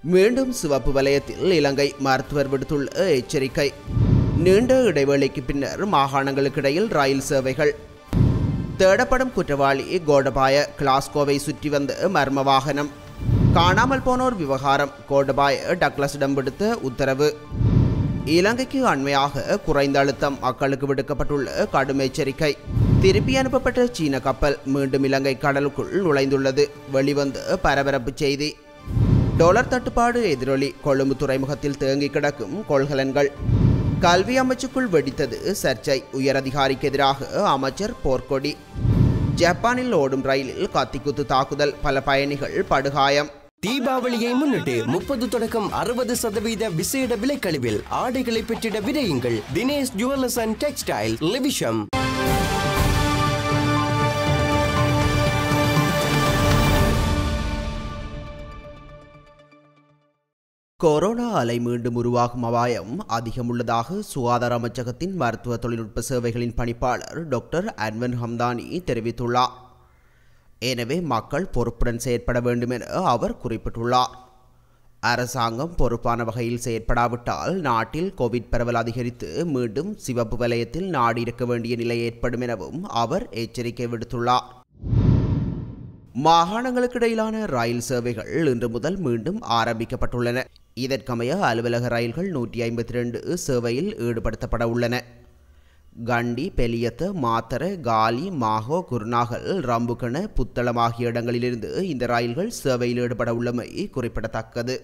மீண்டும் சிவப்பு வலயத்தில் இலங்கை மருத்துவர் விடுத்துள்ள எச்சரிக்கை நீண்ட இடைவேளைக்கு பின்னர் மாகாணங்களுக்கிடையில் ரயில் சேவைகள் தேடப்படும் குற்றவாளி கோடபாய கிளாஸ்கோவை சுற்றி வந்த மர்ம வாகனம் காணாமல் போனோர் விவகாரம் கோடபாய டக்ளஸிடம் விடுத்த உத்தரவு இலங்கைக்கு அண்மையாக குறைந்த அழுத்தம் மக்களுக்கு விடுக்கப்பட்டுள்ள கடும் எச்சரிக்கை திருப்பி அனுப்பப்பட்ட சீன கப்பல் மீண்டும் இலங்கை கடலுக்குள் நுழைந்துள்ளது வெளிவந்த பரபரப்பு செய்தி டொலர் தட்டுப்பாடு எதிரொலி கொழும்பு துறைமுகத்தில் தேங்கி கிடக்கும் கொள்கலன்கள் கல்வி அமைச்சுக்குள் வெடித்தது சர்ச்சை உயரதிகாரிக்கு எதிராக அமைச்சர் போர்க்கொடி ஜப்பானில் ஓடும் ரயிலில் கத்திக்குத்து தாக்குதல் பல பயணிகள் படுகாயம் தீபாவளியை முன்னிட்டு முப்பது தொடக்கம் அறுபது சதவீத விசேட விலைக்கழிவில் ஆடைகளை பெற்றிட விரையுங்கள் தினேஷ் ஜுவல்லர்ஸ் அண்ட் டெக்ஸ்டைல் லிவிஷம் கொரோனா அலை மீண்டும் உருவாகும் அபாயம் அதிகம் உள்ளதாக சுகாதார அமைச்சகத்தின் மருத்துவ தொழில்நுட்ப சேவைகளின் பணிப்பாளர் டாக்டர் அன்வன் ஹம்தானி தெரிவித்துள்ளார் எனவே மக்கள் பொறுப்புடன் செயற்பட வேண்டும் என அவர் குறிப்பிட்டுள்ளார் அரசாங்கம் பொறுப்பான வகையில் செயற்படாவிட்டால் நாட்டில் கோவிட் பரவல் அதிகரித்து மீண்டும் சிவப்பு வலயத்தில் நாடு இருக்க வேண்டிய நிலை ஏற்படும் எனவும் அவர் எச்சரிக்கை விடுத்துள்ளார் மாகாணங்களுக்கு இடையிலான ரயில் சேவைகள் இன்று முதல் மீண்டும் ஆரம்பிக்கப்பட்டுள்ளன இதற்கமைய அலுவலக ரயில்கள் நூற்றி ஐம்பத்தி ரெண்டு சேவையில் ஈடுபடுத்தப்பட உள்ளன கண்டி பெலியத்த மாத்தர காலி மாஹோ குருநாகல் ரம்புகன புத்தளம் ஆகிய இடங்களிலிருந்து இந்த ரயில்கள் சேவையில் ஈடுபட உள்ளமை குறிப்பிடத்தக்கது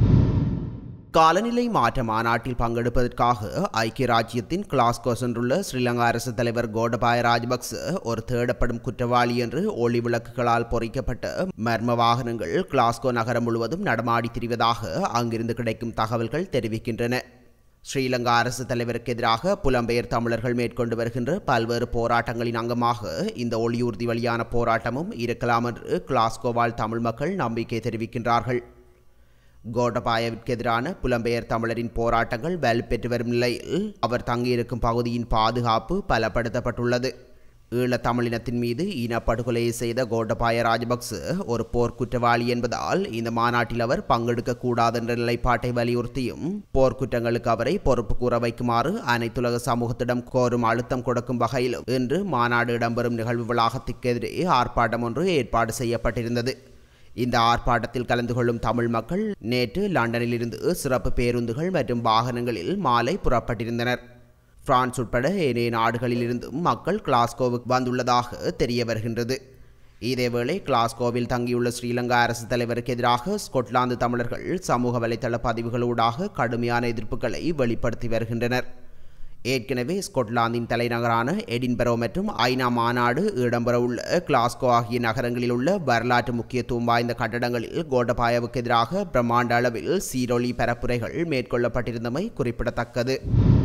காலநிலை மாற்ற மாநாட்டில் பங்கெடுப்பதற்காக ஐக்கிய ராஜ்யத்தின் கிளாஸ்கோ சென்றுள்ள ஸ்ரீலங்கா அரசு தலைவர் கோடபாய ராஜபக்ச ஒரு தேடப்படும் குற்றவாளி என்று ஒளி விளக்குகளால் பொறிக்கப்பட்ட மர்ம வாகனங்கள் கிளாஸ்கோ நகரம் முழுவதும் நடமாடி திரிவதாக அங்கிருந்து கிடைக்கும் தகவல்கள் தெரிவிக்கின்றன ஸ்ரீலங்கா அரசு தலைவருக்கு எதிராக புலம்பெயர் தமிழர்கள் மேற்கொண்டு வருகின்ற பல்வேறு போராட்டங்களின் அங்கமாக இந்த ஒளியூர்தி வழியான போராட்டமும் இருக்கலாம் என்று கிளாஸ்கோவால் தமிழ் மக்கள் நம்பிக்கை தெரிவிக்கின்றார்கள் கோடபாயவிற்கு எதிரான புலம்பெயர் தமிழரின் போராட்டங்கள் வலுப்பெற்று வரும் நிலையில் அவர் தங்கியிருக்கும் பகுதியின் பாதுகாப்பு பலப்படுத்தப்பட்டுள்ளது ஈழத் தமிழினத்தின் மீது இனப்படுகொலையை செய்த கோடபாய ராஜபக்ச ஒரு போர்க்குற்றவாளி என்பதால் இந்த மாநாட்டில் அவர் பங்கெடுக்க கூடாது என்ற நிலைப்பாட்டை வலியுறுத்தியும் போர்க்குற்றங்களுக்கு அவரை பொறுப்பு கூற வைக்குமாறு அனைத்துலக சமூகத்திடம் கோரும் அழுத்தம் கொடுக்கும் வகையிலும் இன்று மாநாடு இடம்பெறும் நிகழ்வு வளாகத்திற்கு எதிரே ஆர்ப்பாட்டம் ஒன்று ஏற்பாடு செய்யப்பட்டிருந்தது இந்த ஆர்ப்பாட்டத்தில் கலந்து கொள்ளும் தமிழ் மக்கள் நேற்று லண்டனில் இருந்து சிறப்பு பேருந்துகள் மற்றும் வாகனங்களில் மாலை புறப்பட்டிருந்தனர் பிரான்ஸ் உட்பட ஏனைய நாடுகளில் இருந்தும் மக்கள் கிளாஸ்கோவுக்கு வந்துள்ளதாக தெரிய வருகின்றது இதேவேளை கிளாஸ்கோவில் தங்கியுள்ள ஸ்ரீலங்கா அரசு தலைவருக்கு எதிராக ஸ்கொட்லாந்து தமிழர்கள் சமூக வலைதள பதிவுகளூடாக கடுமையான எதிர்ப்புகளை வெளிப்படுத்தி வருகின்றனர் ஏற்கனவே ஸ்கொட்லாந்தின் தலைநகரான எடின்பரோ மற்றும் ஐநா மாநாடு இடம்பெறவுள்ள கிளாஸ்கோ ஆகிய நகரங்களில் உள்ள வரலாற்று முக்கியத்துவம் வாய்ந்த கட்டடங்களில் கோடபாயவுக்கு எதிராக பிரம்மாண்ட அளவில் சீரொளி பரப்புரைகள் மேற்கொள்ளப்பட்டிருந்தமை குறிப்பிடத்தக்கது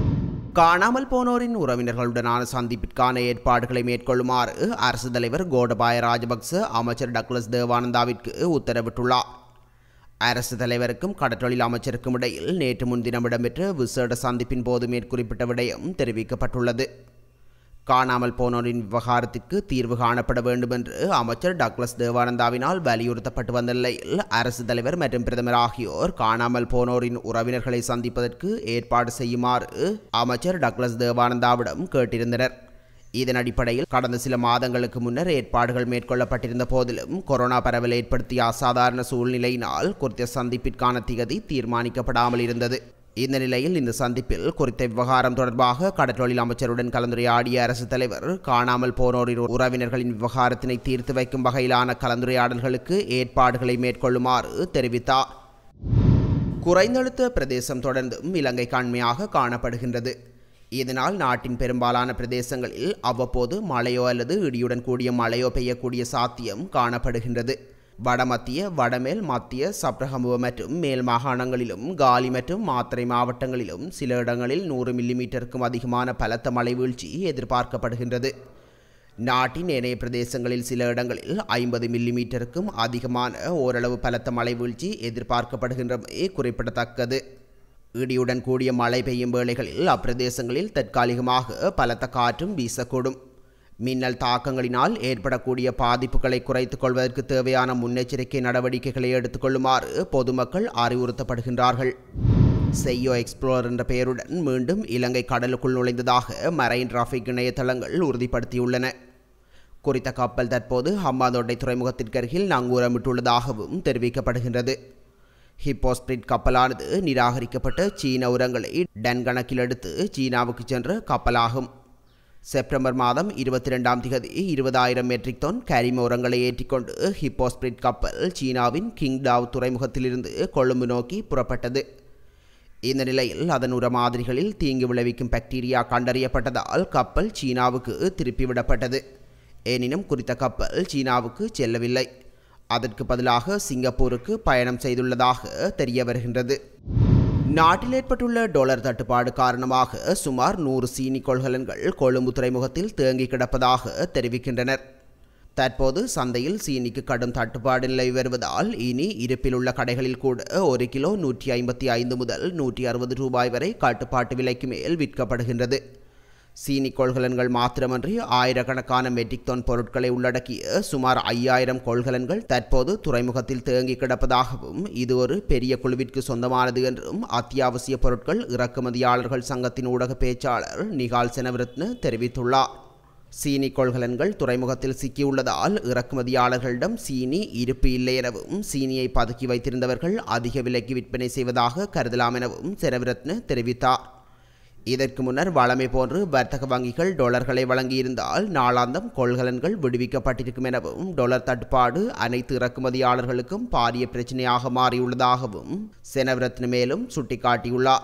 காணாமல் போனோரின் உறவினர்களுடனான சந்திப்பிற்கான ஏற்பாடுகளை மேற்கொள்ளுமாறு அரசு தலைவர் கோடபாய ராஜபக்ச அமைச்சர் டக்ளஸ் தேவானந்தாவிற்கு உத்தரவிட்டுள்ளார் அரசு தலைவருக்கும் கடற்றொழில் அமைச்சருக்கும் இடையில் நேற்று முன்தினம் இடம்பெற்ற விசேட சந்திப்பின் போது மேற்குறிப்பிட்ட விடயம் தெரிவிக்கப்பட்டுள்ளது காணாமல் போனோரின் விவகாரத்திற்கு தீர்வு காணப்பட வேண்டும் என்று அமைச்சர் டக்ளஸ் தேவானந்தாவினால் வலியுறுத்தப்பட்டு வந்த நிலையில் அரசு தலைவர் மற்றும் பிரதமர் ஆகியோர் காணாமல் போனோரின் உறவினர்களை சந்திப்பதற்கு ஏற்பாடு செய்யுமாறு அமைச்சர் டக்ளஸ் தேவானந்தாவிடம் கேட்டிருந்தனர் இதன் அடிப்படையில் கடந்த சில மாதங்களுக்கு முன்னர் ஏற்பாடுகள் மேற்கொள்ளப்பட்டிருந்த போதிலும் கொரோனா பரவல் ஏற்படுத்திய அசாதாரண சூழ்நிலையினால் குறித்த சந்திப்பிற்கான திகதி தீர்மானிக்கப்படாமல் இருந்தது இந்த நிலையில் இந்த சந்திப்பில் குறித்த விவகாரம் தொடர்பாக கடற்றொழில் அமைச்சருடன் கலந்துரையாடிய அரசு தலைவர் காணாமல் போனோரின் உறவினர்களின் விவகாரத்தினை தீர்த்து வைக்கும் வகையிலான கலந்துரையாடல்களுக்கு ஏற்பாடுகளை மேற்கொள்ளுமாறு தெரிவித்தார் குறைந்தழுத்த பிரதேசம் தொடர்ந்தும் இலங்கை கண்மையாக காணப்படுகின்றது இதனால் நாட்டின் பெரும்பாலான பிரதேசங்களில் அவ்வப்போது மழையோ அல்லது இடியுடன் கூடிய மழையோ பெய்யக்கூடிய சாத்தியம் காணப்படுகின்றது வடமத்திய வடமேல் மத்திய சப்ரகமுவ மற்றும் மேல் மாகாணங்களிலும் காலி மற்றும் மாத்திரை மாவட்டங்களிலும் சில இடங்களில் நூறு மில்லிமீட்டருக்கும் அதிகமான பலத்த மழை வீழ்ச்சி எதிர்பார்க்கப்படுகின்றது நாட்டின் ஏனைய பிரதேசங்களில் சில இடங்களில் ஐம்பது மில்லிமீட்டருக்கும் அதிகமான ஓரளவு பலத்த மழை வீழ்ச்சி எதிர்பார்க்கப்படுகின்றமை குறிப்பிடத்தக்கது இடியுடன் கூடிய மழை பெய்யும் வேளைகளில் அப்பிரதேசங்களில் தற்காலிகமாக பலத்த காற்றும் வீசக்கூடும் மின்னல் தாக்கங்களினால் ஏற்படக்கூடிய பாதிப்புகளை குறைத்துக் கொள்வதற்கு தேவையான முன்னெச்சரிக்கை நடவடிக்கைகளை எடுத்துக்கொள்ளுமாறு பொதுமக்கள் அறிவுறுத்தப்படுகின்றார்கள் செய்யோ எக்ஸ்ப்ளோர் என்ற பெயருடன் மீண்டும் இலங்கை கடலுக்குள் நுழைந்ததாக மரைன் டிராஃபிக் இணையதளங்கள் உறுதிப்படுத்தியுள்ளன குறித்த கப்பல் தற்போது ஹம்மாந்தோட்டை துறைமுகத்திற்கு அருகில் நங்கூரமிட்டுள்ளதாகவும் தெரிவிக்கப்படுகின்றது ஹிப்போஸ்பிரிட் கப்பலானது நிராகரிக்கப்பட்ட சீன உரங்களை டன் கணக்கில் எடுத்து சீனாவுக்கு சென்ற கப்பலாகும் செப்டம்பர் மாதம் இருபத்தி ரெண்டாம் திகதி இருபதாயிரம் மெட்ரிக் டன் கரிம உரங்களை ஏற்றிக்கொண்டு ஹிப்போஸ்பிரிட் கப்பல் சீனாவின் கிங்டாவ் துறைமுகத்திலிருந்து கொழும்பு நோக்கி புறப்பட்டது இந்த நிலையில் அதன் உர மாதிரிகளில் தீங்கு விளைவிக்கும் பாக்டீரியா கண்டறியப்பட்டதால் கப்பல் சீனாவுக்கு திருப்பிவிடப்பட்டது எனினும் குறித்த கப்பல் சீனாவுக்கு செல்லவில்லை அதற்கு பதிலாக சிங்கப்பூருக்கு பயணம் செய்துள்ளதாக தெரிய வருகின்றது நாட்டில் ஏற்பட்டுள்ள டாலர் தட்டுப்பாடு காரணமாக சுமார் நூறு சீனி கொள்கலன்கள் கொழும்பு துறைமுகத்தில் தேங்கி கிடப்பதாக தெரிவிக்கின்றனர் தற்போது சந்தையில் சீனிக்கு கடும் தட்டுப்பாடு நிலவி வருவதால் இனி இருப்பில் உள்ள கடைகளில் கூட ஒரு கிலோ நூற்றி ஐம்பத்தி ஐந்து முதல் நூற்றி அறுபது ரூபாய் வரை கட்டுப்பாட்டு விலைக்கு மேல் விற்கப்படுகின்றது சீனி கொள்கலன்கள் மாத்திரமன்றி ஆயிரக்கணக்கான மெட்ரிக் டன் பொருட்களை உள்ளடக்கிய சுமார் ஐயாயிரம் கொள்கலன்கள் தற்போது துறைமுகத்தில் தேங்கி கிடப்பதாகவும் இது ஒரு பெரிய குழுவிற்கு சொந்தமானது என்றும் அத்தியாவசிய பொருட்கள் இறக்குமதியாளர்கள் சங்கத்தின் ஊடக பேச்சாளர் நிகால் செனவிரத்ன தெரிவித்துள்ளார் சீனி கொள்கலன்கள் துறைமுகத்தில் சிக்கியுள்ளதால் இறக்குமதியாளர்களிடம் சீனி இருப்பு இல்லை எனவும் சீனியை பதுக்கி வைத்திருந்தவர்கள் அதிக விலைக்கு விற்பனை செய்வதாக கருதலாம் எனவும் செனவிரத்ன தெரிவித்தார் இதற்கு முன்னர் வளமை போன்று வர்த்தக வங்கிகள் டொலர்களை வழங்கியிருந்தால் நாளாந்தம் கொள்கலன்கள் விடுவிக்கப்பட்டிருக்கும் எனவும் டொலர் தட்டுப்பாடு அனைத்து இறக்குமதியாளர்களுக்கும் பாரிய பிரச்சனையாக மாறியுள்ளதாகவும் செனவிரத்ன மேலும் சுட்டிக்காட்டியுள்ளார்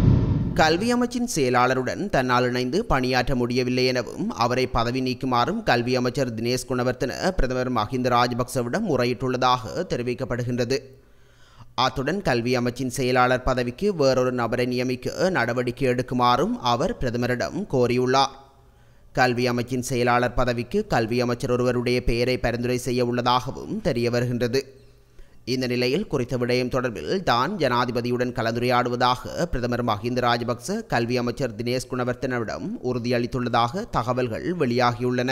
கல்வி அமைச்சின் செயலாளருடன் தன்னால் இணைந்து பணியாற்ற முடியவில்லை எனவும் அவரை பதவி நீக்குமாறும் கல்வி அமைச்சர் தினேஷ் குணவர்த்தன பிரதமர் மஹிந்த ராஜபக்சவிடம் முறையிட்டுள்ளதாக தெரிவிக்கப்படுகின்றது அத்துடன் கல்வி அமைச்சின் செயலாளர் பதவிக்கு வேறொரு நபரை நியமிக்க நடவடிக்கை எடுக்குமாறும் அவர் பிரதமரிடம் கோரியுள்ளார் கல்வி அமைச்சின் செயலாளர் பதவிக்கு கல்வி அமைச்சர் ஒருவருடைய பெயரை பரிந்துரை செய்ய உள்ளதாகவும் தெரிய வருகின்றது இந்த நிலையில் குறித்த விடயம் தொடர்பில் தான் ஜனாதிபதியுடன் கலந்துரையாடுவதாக பிரதமர் மஹிந்த ராஜபக்ச கல்வி அமைச்சர் தினேஷ் குணவர்த்தனவிடம் உறுதியளித்துள்ளதாக தகவல்கள் வெளியாகியுள்ளன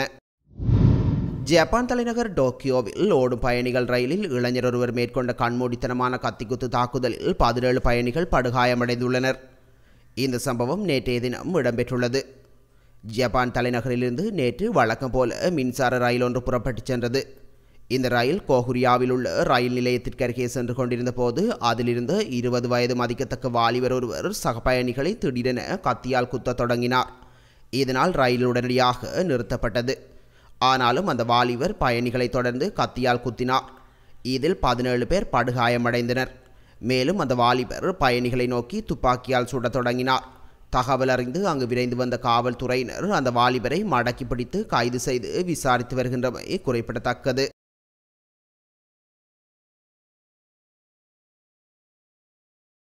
ஜப்பான் தலைநகர் டோக்கியோவில் ஓடும் பயணிகள் ரயிலில் இளைஞர் ஒருவர் மேற்கொண்ட கண்மூடித்தனமான கத்திக்குத்து தாக்குதலில் பதினேழு பயணிகள் படுகாயமடைந்துள்ளனர் இந்த சம்பவம் நேற்றைய தினம் இடம்பெற்றுள்ளது ஜப்பான் தலைநகரிலிருந்து நேற்று வழக்கம் போல மின்சார ரயில் ஒன்று புறப்பட்டுச் சென்றது இந்த ரயில் கோகுரியாவில் உள்ள ரயில் நிலையத்திற்கு அருகே சென்று கொண்டிருந்த போது அதிலிருந்து இருபது வயது மதிக்கத்தக்க வாலிபர் ஒருவர் சக பயணிகளை திடீரென கத்தியால் குத்தத் தொடங்கினார் இதனால் ரயில் உடனடியாக நிறுத்தப்பட்டது ஆனாலும் அந்த வாலிபர் பயணிகளை தொடர்ந்து கத்தியால் குத்தினார் இதில் பதினேழு பேர் படுகாயமடைந்தனர் மேலும் அந்த வாலிபர் பயணிகளை நோக்கி துப்பாக்கியால் சுடத் தொடங்கினார் தகவல் அறிந்து அங்கு விரைந்து வந்த காவல்துறையினர் அந்த வாலிபரை மடக்கி பிடித்து கைது செய்து விசாரித்து வருகின்றமை குறிப்பிடத்தக்கது